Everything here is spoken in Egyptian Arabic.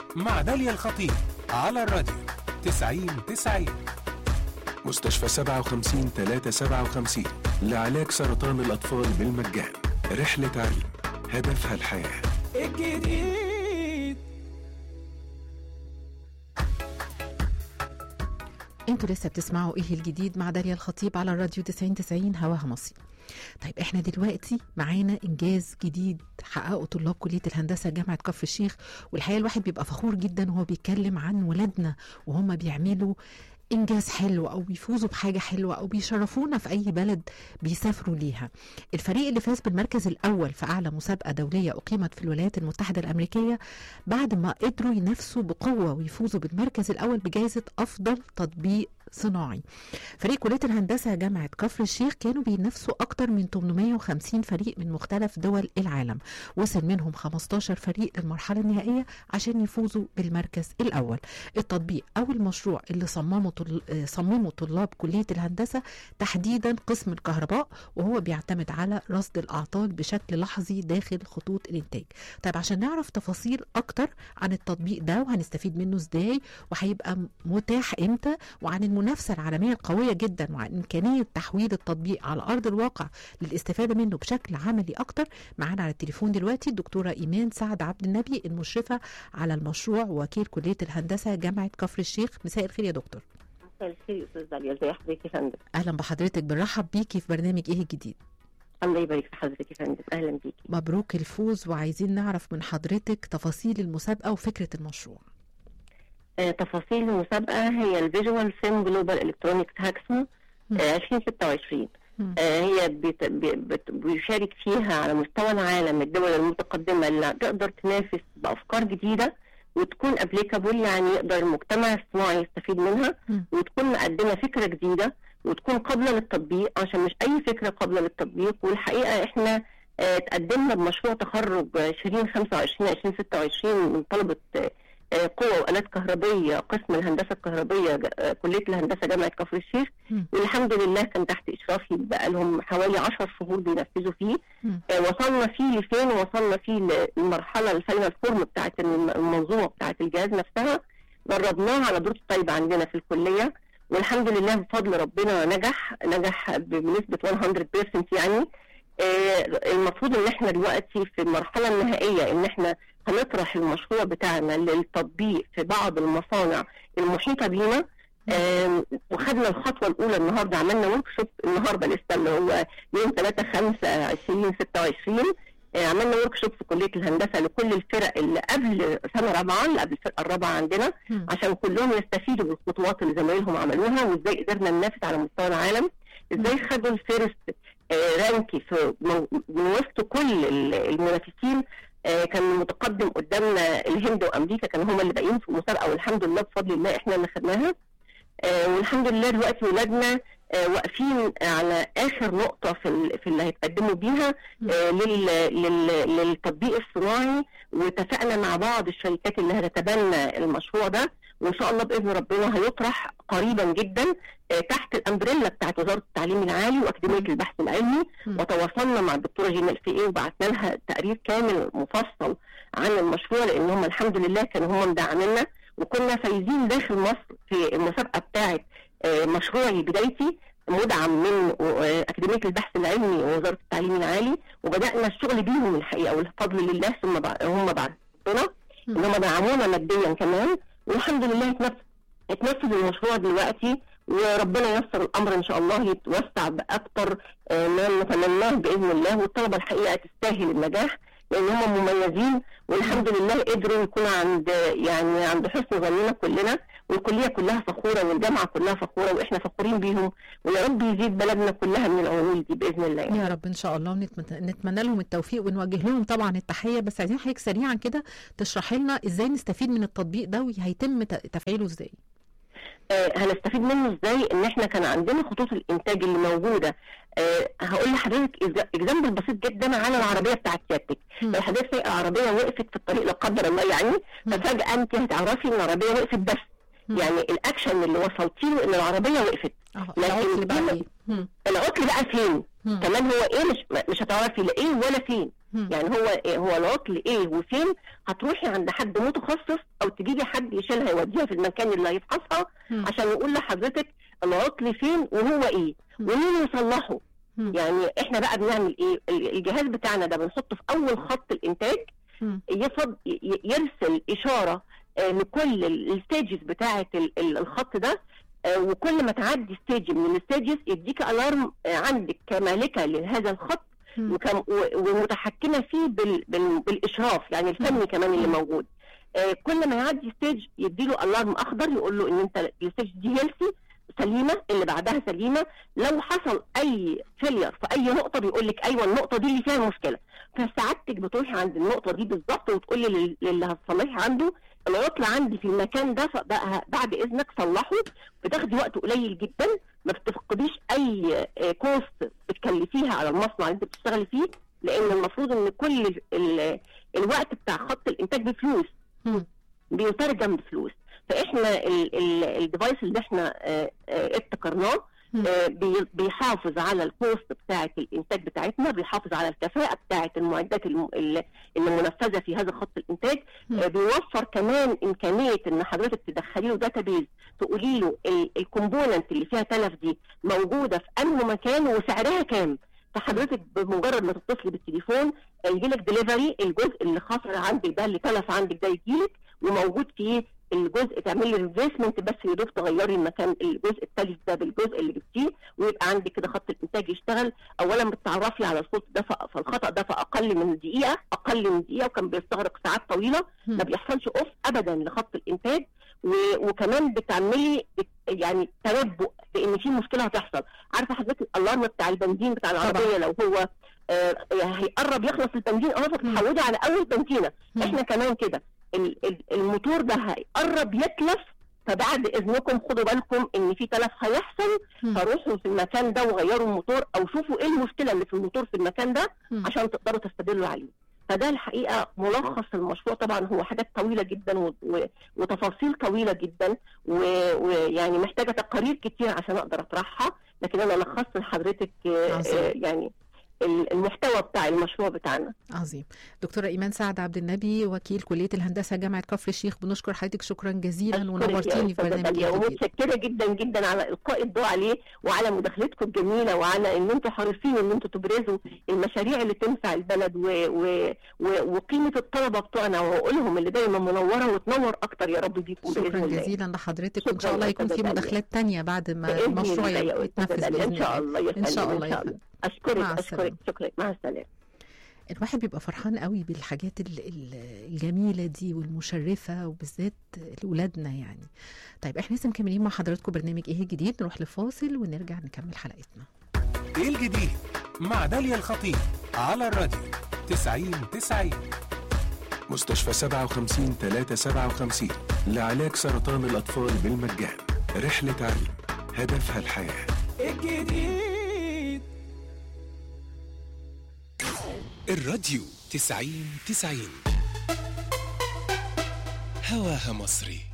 مع داليا الخطيب على الراديو 90 90 مستشفى 57 357 لعلاج سرطان الأطفال بالمجان رحلة علم هدفها الحياة الجديد انتوا لسه بتسمعوا ايه الجديد مع داليا الخطيب على الراديو 90 90 هواها مصري طيب احنا دلوقتي معانا انجاز جديد حققه طلاب كليه الهندسه جامعه كفر الشيخ والحقيقه الواحد بيبقى فخور جدا وهو بيتكلم عن ولادنا وهم بيعملوا انجاز حلو او بيفوزوا بحاجه حلوه او بيشرفونا في اي بلد بيسافروا ليها الفريق اللي فاز بالمركز الاول في اعلى مسابقه دوليه اقيمت في الولايات المتحده الامريكيه بعد ما قدروا ينافسوا بقوه ويفوزوا بالمركز الاول بجائزه افضل تطبيق صناعي فريق كلية الهندسة جامعة كفر الشيخ كانوا بينافسوا أكتر من 850 فريق من مختلف دول العالم وصل منهم 15 فريق للمرحلة النهائية عشان يفوزوا بالمركز الأول التطبيق أو المشروع اللي صممه طل... صممه طلاب كلية الهندسة تحديدا قسم الكهرباء وهو بيعتمد على رصد الأعطال بشكل لحظي داخل خطوط الإنتاج طيب عشان نعرف تفاصيل أكتر عن التطبيق ده وهنستفيد منه إزاي وهيبقى متاح إمتى وعن المنافسة العالمية القوية جدا وعن إمكانية تحويل التطبيق على أرض الواقع للاستفادة منه بشكل عملي أكتر معانا على التليفون دلوقتي الدكتورة إيمان سعد عبد النبي المشرفة على المشروع ووكيل كلية الهندسة جامعة كفر الشيخ مساء الخير يا دكتور مساء الخير يا استاذ داليا ازي حضرتك يا فندم أهلا بحضرتك بنرحب بيكي في برنامج إيه الجديد الله يبارك في حضرتك يا فندم اهلا بيكي مبروك الفوز وعايزين نعرف من حضرتك تفاصيل المسابقة وفكرة المشروع آه تفاصيل المسابقه هي الفيجوال فيلم جلوبال الكترونيك هاكسون آه 2026 مم. آه هي بت- ب- بت- بيشارك فيها على مستوى العالم الدول المتقدمه اللي تقدر تنافس بافكار جديده وتكون ابليكابل يعني يقدر المجتمع الصناعي يستفيد منها مم. وتكون مقدمه فكره جديده وتكون قابله للتطبيق عشان مش اي فكره قابله للتطبيق والحقيقه احنا آه، تقدمنا بمشروع تخرج 2025 2026 من طلبه آه، آه، قوة وآلات كهربية قسم الهندسة الكهربية ج- آه، كلية الهندسة جامعة كفر الشيخ مم. والحمد لله كان تحت إشرافي بقى لهم حوالي 10 شهور بينفذوا فيه مم. آه، وصلنا فيه لفين وصلنا فيه للمرحلة الفاينل فورم بتاعت الم- المنظومة بتاعت الجهاز نفسها جربناها على دروس طيبة عندنا في الكلية والحمد لله بفضل ربنا نجح نجح بنسبة 100% يعني آه، المفروض ان احنا دلوقتي في المرحلة النهائية ان احنا هنطرح المشروع بتاعنا للتطبيق في بعض المصانع المحيطة بينا آم، وخدنا الخطوة الأولى النهاردة عملنا ورك شوب النهاردة لسه اللي هو يوم 3 5 2026 آه، عملنا ورك شوب في كلية الهندسة لكل الفرق اللي قبل سنة رابعة اللي قبل الفرقة الرابعة عندنا مم. عشان كلهم يستفيدوا بالخطوات اللي زمايلهم عملوها وازاي قدرنا ننافس على مستوى العالم ازاي خدوا الفيرست آه، رانكي في من من وسط كل ال- المنافسين آه، كان متقدم قدامنا الهند وامريكا كانوا هم اللي باقيين في المسابقه والحمد لله بفضل الله احنا اللي خدناها آه، والحمد لله دلوقتي ولادنا آه، واقفين على اخر نقطه في ال- في اللي هيتقدموا بيها آه، لل- لل- للتطبيق الصناعي واتفقنا مع بعض الشركات اللي هتتبنى المشروع ده وان شاء الله باذن ربنا هيطرح قريبا جدا آه، تحت الامبريلا بتاعت وزاره التعليم العالي واكاديميه البحث العلمي مم. وتواصلنا مع الدكتوره جيمال في ايه وبعتنا لها تقرير كامل مفصل عن المشروع لان هم الحمد لله كانوا هم مدعمينا وكنا فايزين داخل مصر في المسابقه بتاعت آه، مشروعي بدايتي مدعم من آه، اكاديميه البحث العلمي ووزاره التعليم العالي وبدانا الشغل بيهم الحقيقه والفضل لله ثم بع- هم بعد ربنا ان هم دعمونا ماديا كمان والحمد لله اتنفذ اتنفذ المشروع دلوقتي وربنا ييسر الامر ان شاء الله يتوسع باكثر آه، ما نتمناه باذن الله والطلبه الحقيقه تستاهل النجاح لان هم مميزين والحمد لله قدروا يكونوا عند يعني عند حسن ظننا كلنا والكليه كلها فخوره والجامعه كلها فخوره واحنا فخورين بيهم ويا رب يزيد بلدنا كلها من العوامل دي باذن الله يعني. يا رب ان شاء الله ونتمنى نتمنى لهم التوفيق ونوجه لهم طبعا التحيه بس عايزين حضرتك سريعا كده تشرحي لنا ازاي نستفيد من التطبيق ده وهيتم ت- تفعيله ازاي آه، هنستفيد منه ازاي ان احنا كان عندنا خطوط الانتاج اللي موجوده آه، هقول لحضرتك اكزامبل بسيط جدا على العربيه بتاعت سيادتك مم. لو حضرتك سايقه عربيه وقفت في الطريق لا قدر الله يعني مم. ففجاه انت هتعرفي ان العربيه وقفت بس مم. يعني الاكشن اللي وصلتي له ان العربيه وقفت اه لكن العطل بقى دي- ايه مم. العطل بقى فين مم. كمان هو ايه مش مش هتعرفي لا ايه ولا فين مم. يعني هو هو العطل ايه وفين هتروحي عند حد متخصص او تجيبي حد يشيلها يوديها في المكان اللي هيفحصها مم. عشان يقول لحضرتك العطل فين وهو ايه مم. ومين يصلحه مم. يعني احنا بقى بنعمل ايه ال- الجهاز بتاعنا ده بنحطه في اول خط الانتاج مم. يفض ي- ي- يرسل اشاره آه، لكل الستيجز بتاعه ال- ال- الخط ده آه، وكل ما تعدي ستيج من الستيجز يديك الارم آه، عندك كمالكه لهذا الخط مم. وكم و- ومتحكمه فيه بال بال بالاشراف يعني الفني كمان اللي موجود آه، كل ما يعدي ستيج يديله الارم اخضر يقول له ان انت الستيج دي هيلثي سليمه اللي بعدها سليمه لو حصل اي فيلير في اي نقطه بيقول لك ايوه النقطه دي اللي فيها المشكله فسعادتك بتروحي عند النقطه دي بالظبط وتقولي لل- للي هتصلحي عنده العطل عندي في المكان ده فبقى بعد اذنك صلحه بتاخدي وقت قليل جدا ما بتفقديش اي آه، كوست بتكلفيها على المصنع اللي انت بتشتغلي فيه لان المفروض ان كل ال- ال- الوقت بتاع خط الانتاج بفلوس مم. بيترجم بفلوس فاحنا ال- ال- الديفايس اللي احنا آه، آه، ابتكرناه مم. آه، بي- بيحافظ على الكوست بتاعه الانتاج بتاعتنا بيحافظ على الكفاءه بتاعه المعدات الم- اللي اللي منفذه في هذا خط الانتاج مم. آه، بيوفر كمان امكانيه ان حضرتك تدخلي له داتابيز تقولي له الكومبوننت اللي فيها تلف دي موجوده في انه مكان وسعرها كام فحضرتك بمجرد ما تتصلي بالتليفون يجي لك ديليفري الجزء اللي خسر عندك ده اللي تلف عندك ده يجي لك وموجود فيه الجزء تعملي ريفيسمنت بس يا دوب تغيري المكان الجزء التالف ده بالجزء اللي جبتيه ويبقى عندك كده خط الانتاج يشتغل اولا بتتعرفي على الصوت ده ف- فالخطا ده في اقل من دقيقه اقل من دقيقه وكان بيستغرق ساعات طويله مم. ما بيحصلش اوف ابدا لخط الانتاج و- وكمان بتعملي بت- يعني تنبؤ بان في مشكله هتحصل عارفه حضرتك الالارم بتاع البنزين بتاع العربيه لو هو آه هيقرب يخلص البنزين اه فبتحولي على اول بنزينه مم. احنا كمان كده ال- ال- الموتور ده هيقرب يتلف فبعد اذنكم خدوا بالكم ان في تلف هيحصل مم. فروحوا في المكان ده وغيروا الموتور او شوفوا ايه المشكله اللي في الموتور في المكان ده مم. عشان تقدروا تستدلوا عليه فده الحقيقه ملخص المشروع طبعا هو حاجات طويله جدا و... و... وتفاصيل طويله جدا و- ويعني محتاجه تقارير كتير عشان اقدر اطرحها لكن انا لخصت لحضرتك آه، عظيم. آه، يعني ال- المحتوى بتاع المشروع بتاعنا عظيم دكتورة إيمان سعد عبد النبي وكيل كلية الهندسة جامعة كفر الشيخ بنشكر حضرتك شكرا جزيلا أشكرك يا ونورتيني في أستاذة برنامج داليا، إيه جديد ومتشكره جدا جدا على القاء الضوء عليه وعلى مداخلتكم الجميله وعلى ان انتم حريصين ان انتم تبرزوا المشاريع اللي تنفع البلد و... و... و... وقيمه الطلبه بتوعنا وعقولهم اللي دايما منوره وتنور اكتر يا رب بيكم باذن شكرا الله جزيلا لحضرتك شكراً وإن شاء الله يا يكون في أستاذة داليا. مداخلات تانية بعد ما بإذن المشروع الله يا يتنفذ أستاذة داليا، بإذن ان شاء الله الله يا إن شاء فندم، الله يا شاء فندم اشكرك مع اشكرك السلامة. شكرا مع السلامه الواحد بيبقى فرحان قوي بالحاجات ال- ال- الجميلة دي والمشرفة وبالذات لأولادنا يعني طيب احنا لسه مكملين مع حضراتكم برنامج ايه الجديد نروح لفاصل ونرجع نكمل حلقتنا ايه الجديد مع داليا الخطيب على الراديو 90 90 مستشفى 57 357 لعلاج سرطان الأطفال بالمجان رحلة علم هدفها الحياة الجديد الراديو 90 90 هواها مصري